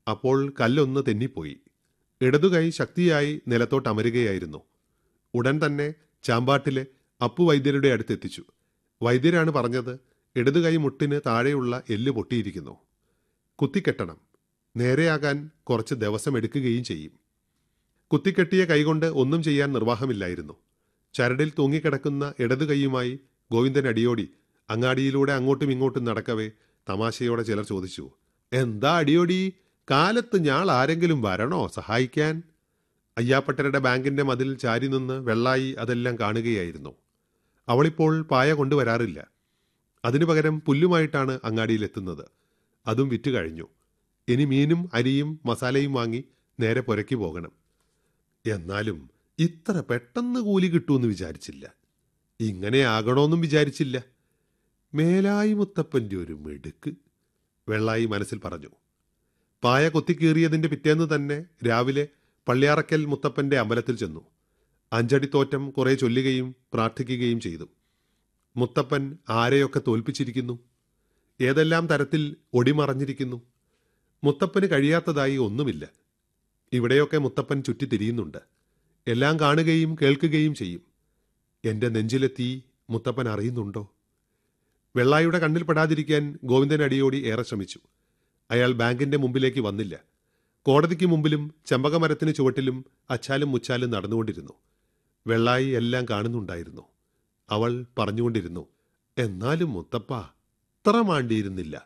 അപ്പോൾ കല്ലൊന്ന് തെന്നിപ്പോയി ഇടതുകൈ ശക്തിയായി നിലത്തോട്ട് അമരുകയായിരുന്നു ഉടൻ തന്നെ ചാമ്പാട്ടിലെ അപ്പു വൈദ്യരുടെ അടുത്തെത്തിച്ചു വൈദ്യരാണ് പറഞ്ഞത് ഇടതുകൈ മുട്ടിന് താഴെയുള്ള എല്ല് പൊട്ടിയിരിക്കുന്നു കുത്തിക്കെട്ടണം നേരെയാകാൻ കുറച്ച് ദിവസം എടുക്കുകയും ചെയ്യും കുത്തിക്കെട്ടിയ കൈകൊണ്ട് ഒന്നും ചെയ്യാൻ നിർവാഹമില്ലായിരുന്നു ചരടിൽ തൂങ്ങിക്കിടക്കുന്ന ഇടതു കൈയുമായി ഗോവിന്ദൻ അടിയോടി അങ്ങാടിയിലൂടെ അങ്ങോട്ടും ഇങ്ങോട്ടും നടക്കവേ തമാശയോടെ ചിലർ ചോദിച്ചു എന്താ അടിയോടി കാലത്ത് ഞാൾ ആരെങ്കിലും വരണോ സഹായിക്കാൻ അയ്യാപ്പട്ടരുടെ ബാങ്കിന്റെ മതിൽ ചാരി നിന്ന് വെള്ളായി അതെല്ലാം കാണുകയായിരുന്നു അവളിപ്പോൾ പായ കൊണ്ടുവരാറില്ല അതിനു പകരം പുല്ലുമായിട്ടാണ് അങ്ങാടിയിലെത്തുന്നത് അതും വിറ്റ് കഴിഞ്ഞു ഇനി മീനും അരിയും മസാലയും വാങ്ങി നേരെ പുരയ്ക്ക് പോകണം എന്നാലും ഇത്ര പെട്ടെന്ന് കൂലി കിട്ടുമെന്ന് വിചാരിച്ചില്ല ഇങ്ങനെ ആകണമെന്നും വിചാരിച്ചില്ല മേലായി മുത്തപ്പൻ്റെ ഒരു മിടുക്ക് വെള്ളായി മനസ്സിൽ പറഞ്ഞു പായ കൊത്തിക്കീറിയതിന്റെ പിറ്റേന്ന് തന്നെ രാവിലെ പള്ളിയാറക്കൽ മുത്തപ്പന്റെ അമ്പലത്തിൽ ചെന്നു അഞ്ചടി തോറ്റം കുറെ ചൊല്ലുകയും പ്രാർത്ഥിക്കുകയും ചെയ്തു മുത്തപ്പൻ ആരെയൊക്കെ തോൽപ്പിച്ചിരിക്കുന്നു ഏതെല്ലാം തരത്തിൽ ഒടിമറഞ്ഞിരിക്കുന്നു മുത്തപ്പന് കഴിയാത്തതായി ഒന്നുമില്ല ഇവിടെയൊക്കെ മുത്തപ്പൻ ചുറ്റിത്തിരിയുന്നുണ്ട് എല്ലാം കാണുകയും കേൾക്കുകയും ചെയ്യും എന്റെ നെഞ്ചിലെ തീ മുത്തപ്പൻ അറിയുന്നുണ്ടോ വെള്ളായുടെ കണ്ണിൽ പെടാതിരിക്കാൻ ഗോവിന്ദൻ അടിയോടി ഏറെ ശ്രമിച്ചു അയാൾ ബാങ്കിന്റെ മുമ്പിലേക്ക് വന്നില്ല കോടതിക്ക് മുമ്പിലും ചെമ്പകമരത്തിന് ചുവട്ടിലും അച്ചാലും മുച്ചാലും നടന്നുകൊണ്ടിരുന്നു വെള്ളായി എല്ലാം കാണുന്നുണ്ടായിരുന്നു അവൾ പറഞ്ഞുകൊണ്ടിരുന്നു എന്നാലും മുത്തപ്പ അത്ര മാണ്ടിയിരുന്നില്ല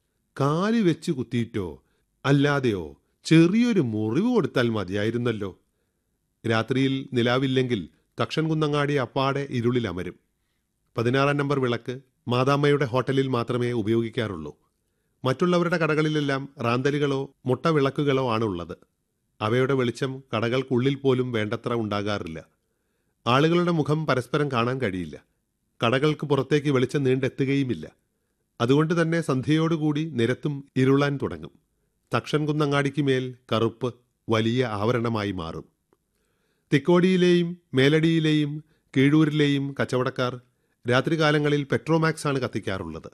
കാല് വെച്ച് കുത്തിയിട്ടോ അല്ലാതെയോ ചെറിയൊരു മുറിവ് കൊടുത്താൽ മതിയായിരുന്നല്ലോ രാത്രിയിൽ നിലാവില്ലെങ്കിൽ തക്ഷൻ കുന്നങ്ങാടി അപ്പാടെ ഇരുളിൽ അമരും പതിനാറാം നമ്പർ വിളക്ക് മാതാമ്മയുടെ ഹോട്ടലിൽ മാത്രമേ ഉപയോഗിക്കാറുള്ളൂ മറ്റുള്ളവരുടെ കടകളിലെല്ലാം റാന്തലുകളോ മുട്ട വിളക്കുകളോ ആണുള്ളത് അവയുടെ വെളിച്ചം കടകൾക്കുള്ളിൽ പോലും വേണ്ടത്ര ഉണ്ടാകാറില്ല ആളുകളുടെ മുഖം പരസ്പരം കാണാൻ കഴിയില്ല കടകൾക്ക് പുറത്തേക്ക് വെളിച്ചം നീണ്ടെത്തുകയുമില്ല അതുകൊണ്ട് തന്നെ സന്ധ്യയോടുകൂടി നിരത്തും ഇരുളാൻ തുടങ്ങും തക്ഷൻ കുന്നങ്ങാടിക്ക് മേൽ കറുപ്പ് വലിയ ആവരണമായി മാറും തിക്കോടിയിലെയും മേലടിയിലെയും കീഴൂരിലെയും കച്ചവടക്കാർ രാത്രികാലങ്ങളിൽ പെട്രോമാക്സ് ആണ് കത്തിക്കാറുള്ളത്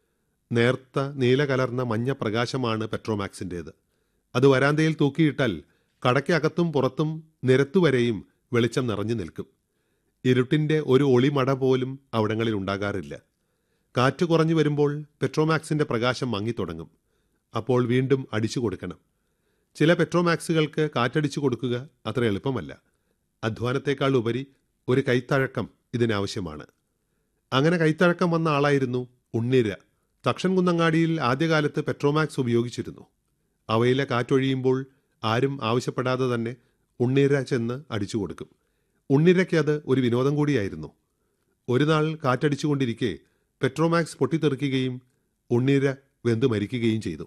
നേർത്ത നീല കലർന്ന മഞ്ഞ പ്രകാശമാണ് പെട്രോമാക്സിൻ്റേത് അത് വരാന്തയിൽ തൂക്കിയിട്ടാൽ കടയ്ക്കകത്തും പുറത്തും നിരത്തുവരെയും വെളിച്ചം നിറഞ്ഞു നിൽക്കും ഇരുട്ടിന്റെ ഒരു ഒളിമട പോലും അവിടങ്ങളിൽ ഉണ്ടാകാറില്ല കാറ്റ് കുറഞ്ഞു വരുമ്പോൾ പെട്രോമാക്സിന്റെ പ്രകാശം മങ്ങിത്തുടങ്ങും അപ്പോൾ വീണ്ടും അടിച്ചു കൊടുക്കണം ചില പെട്രോമാക്സുകൾക്ക് കാറ്റടിച്ചു കൊടുക്കുക അത്ര എളുപ്പമല്ല അധ്വാനത്തേക്കാൾ ഉപരി ഒരു കൈത്തഴക്കം ഇതിനാവശ്യമാണ് അങ്ങനെ കൈത്തഴക്കം വന്ന ആളായിരുന്നു ഉണ്ണിര തക്ഷൻ കുന്നങ്ങാടിയിൽ ആദ്യകാലത്ത് പെട്രോമാക്സ് ഉപയോഗിച്ചിരുന്നു അവയിലെ കാറ്റൊഴിയുമ്പോൾ ആരും ആവശ്യപ്പെടാതെ തന്നെ ഉണ്ണിര ചെന്ന് അടിച്ചു കൊടുക്കും ഉണ്ണിരയ്ക്ക് അത് ഒരു വിനോദം കൂടിയായിരുന്നു ഒരു നാൾ കാറ്റടിച്ചുകൊണ്ടിരിക്കെ പെട്രോമാക്സ് പൊട്ടിത്തെറിക്കുകയും ഉണ്ണിര വെന്തു മരിക്കുകയും ചെയ്തു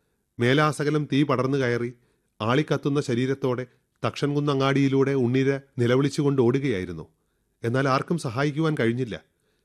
മേലാസകലം തീ പടർന്നു കയറി ആളിക്കത്തുന്ന ശരീരത്തോടെ തക്ഷൻകുന്നങ്ങാടിയിലൂടെ ഉണ്ണിര നിലവിളിച്ചുകൊണ്ട് ഓടുകയായിരുന്നു എന്നാൽ ആർക്കും സഹായിക്കുവാൻ കഴിഞ്ഞില്ല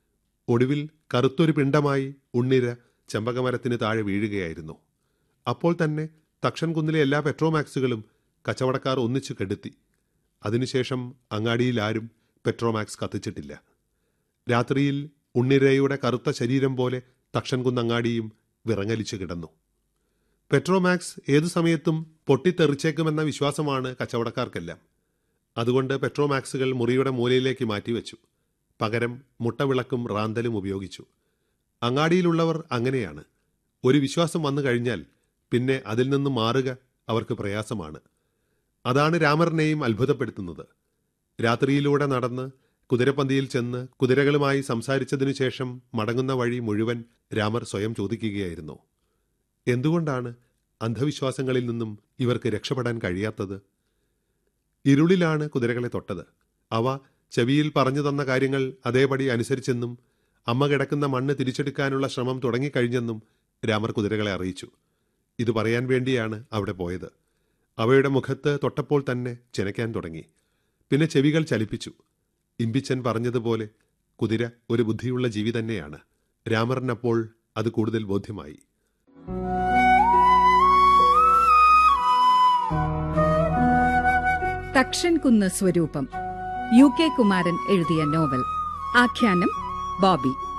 ഒടുവിൽ കറുത്തൊരു പിണ്ടമായി ഉണ്ണിര ചെമ്പകമരത്തിന് താഴെ വീഴുകയായിരുന്നു അപ്പോൾ തന്നെ തക്ഷൻകുന്നിലെ എല്ലാ പെട്രോമാക്സുകളും കച്ചവടക്കാർ ഒന്നിച്ചു കെടുത്തി അതിനുശേഷം അങ്ങാടിയിൽ ആരും പെട്രോമാക്സ് കത്തിച്ചിട്ടില്ല രാത്രിയിൽ ഉണ്ണിരയുടെ കറുത്ത ശരീരം പോലെ തക്ഷൻകുന്നങ്ങാടിയും വിറങ്ങലിച്ചു കിടന്നു പെട്രോമാക്സ് ഏതു സമയത്തും പൊട്ടിത്തെറിച്ചേക്കുമെന്ന വിശ്വാസമാണ് കച്ചവടക്കാർക്കെല്ലാം അതുകൊണ്ട് പെട്രോമാക്സുകൾ മുറിയുടെ മൂലയിലേക്ക് മാറ്റിവെച്ചു പകരം മുട്ടവിളക്കും റാന്തലും ഉപയോഗിച്ചു അങ്ങാടിയിലുള്ളവർ അങ്ങനെയാണ് ഒരു വിശ്വാസം വന്നു കഴിഞ്ഞാൽ പിന്നെ അതിൽ നിന്ന് മാറുക അവർക്ക് പ്രയാസമാണ് അതാണ് രാമറിനെയും അത്ഭുതപ്പെടുത്തുന്നത് രാത്രിയിലൂടെ നടന്ന് കുതിരപ്പന്തിയിൽ ചെന്ന് കുതിരകളുമായി സംസാരിച്ചതിനു ശേഷം മടങ്ങുന്ന വഴി മുഴുവൻ രാമർ സ്വയം ചോദിക്കുകയായിരുന്നു എന്തുകൊണ്ടാണ് അന്ധവിശ്വാസങ്ങളിൽ നിന്നും ഇവർക്ക് രക്ഷപ്പെടാൻ കഴിയാത്തത് ഇരുളിലാണ് കുതിരകളെ തൊട്ടത് അവ ചെവിയിൽ പറഞ്ഞു തന്ന കാര്യങ്ങൾ അതേപടി അനുസരിച്ചെന്നും അമ്മ കിടക്കുന്ന മണ്ണ് തിരിച്ചെടുക്കാനുള്ള ശ്രമം തുടങ്ങിക്കഴിഞ്ഞെന്നും രാമർ കുതിരകളെ അറിയിച്ചു ഇത് പറയാൻ വേണ്ടിയാണ് അവിടെ പോയത് അവയുടെ മുഖത്ത് തൊട്ടപ്പോൾ തന്നെ ചെനയ്ക്കാൻ തുടങ്ങി പിന്നെ ചെവികൾ ചലിപ്പിച്ചു ഇമ്പിച്ചൻ പറഞ്ഞതുപോലെ കുതിര ഒരു ബുദ്ധിയുള്ള ജീവി തന്നെയാണ് രാമറിനപ്പോൾ അത് കൂടുതൽ ബോധ്യമായി തക്ഷൻ കുന്ന് സ്വരൂപം യു കെ കുമാരൻ എഴുതിയ നോവൽ ആഖ്യാനം ബോബി